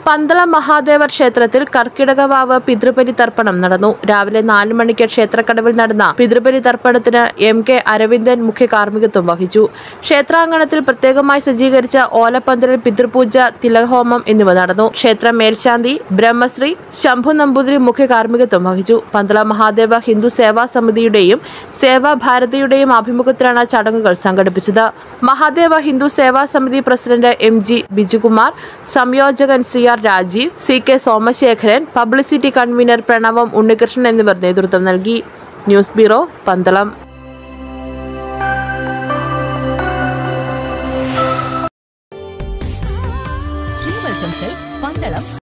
പന്തളം മഹാദേവർ ക്ഷേത്രത്തിൽ കർക്കിടകവാവ് പിതൃബലി തർപ്പണം നടന്നു രാവിലെ നാല് മണിക്ക് ക്ഷേത്രക്കടവിൽ നടന്ന പിതൃബലി തർപ്പണത്തിന് എം കെ അരവിന്ദൻ മുഖ്യ കാർമ്മികത്വം വഹിച്ചു ക്ഷേത്രാങ്കണത്തിൽ പ്രത്യേകമായി സജ്ജീകരിച്ച ഓലപ്പന്തലിൽ പിതൃപൂജ തിലകഹോമം എന്നിവ നടന്നു ക്ഷേത്ര മേൽശാന്തി ബ്രഹ്മശ്രീ ശംഭു നമ്പൂതിരി മുഖ്യ കാർമ്മികത്വം വഹിച്ചു പന്തളം മഹാദേവ ഹിന്ദു സേവാ സമിതിയുടെയും സേവാ ഭാരതിയുടെയും ആഭിമുഖ്യത്തിലാണ് ചടങ്ങുകൾ സംഘടിപ്പിച്ചത് Mahadeva Hindu Seva Samiti president M G Bijukumar സംയോജകൻ C R Rajeev C K Somasekharan publicity convener Pranavam Unnikrishnan എന്നിവർ നേതൃത്വം നൽകി news bureau Pandalam Srivatsam silks Pandalam